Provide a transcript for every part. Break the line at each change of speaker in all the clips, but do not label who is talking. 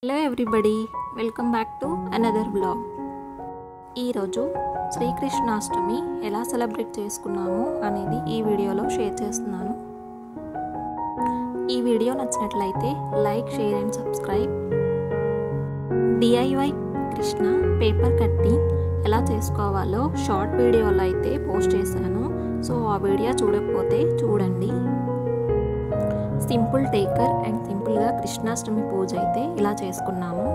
hello everybody welcome back to another blog ఈరోజు శ్రీకృష్ణాష్టమి ఎలా celebrate చేసుకున్నాము అనేది ఈ వీడియోలో షేర్ చేస్తున్నాను ఈ వీడియో నచ్చినట్లయితే like share and subscribe DIY Krishna paper cutting ఎలా చేసుకోవాలో షార్ట్ వీడియోలో అయితే పోస్ట్ చేశాను సో ఆ వీడియో చూడకపోతే చూడండి సింపుల్ టేకర్ అండ్ సింపుల్గా కృష్ణాష్టమి పూజ అయితే ఇలా చేసుకున్నాము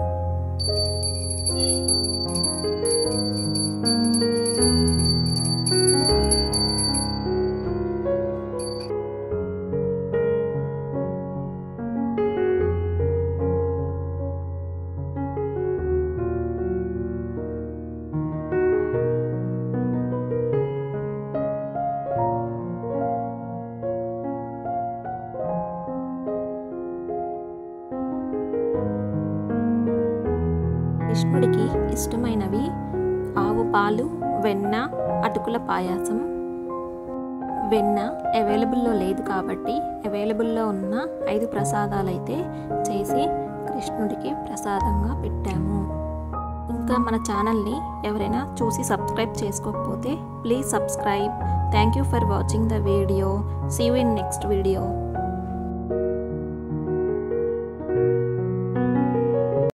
కృష్ణుడికి ఇష్టమైనవి ఆవు పాలు వెన్న అటుకుల పాయాసం వెన్న అవైలబుల్లో లేదు కాబట్టి అవైలబుల్లో ఉన్న ఐదు ప్రసాదాలు అయితే చేసి కృష్ణుడికి ప్రసాదంగా పెట్టాము ఇంకా మన ఛానల్ని ఎవరైనా చూసి సబ్స్క్రైబ్ చేసుకోకపోతే please subscribe thank you for watching the video see you in next video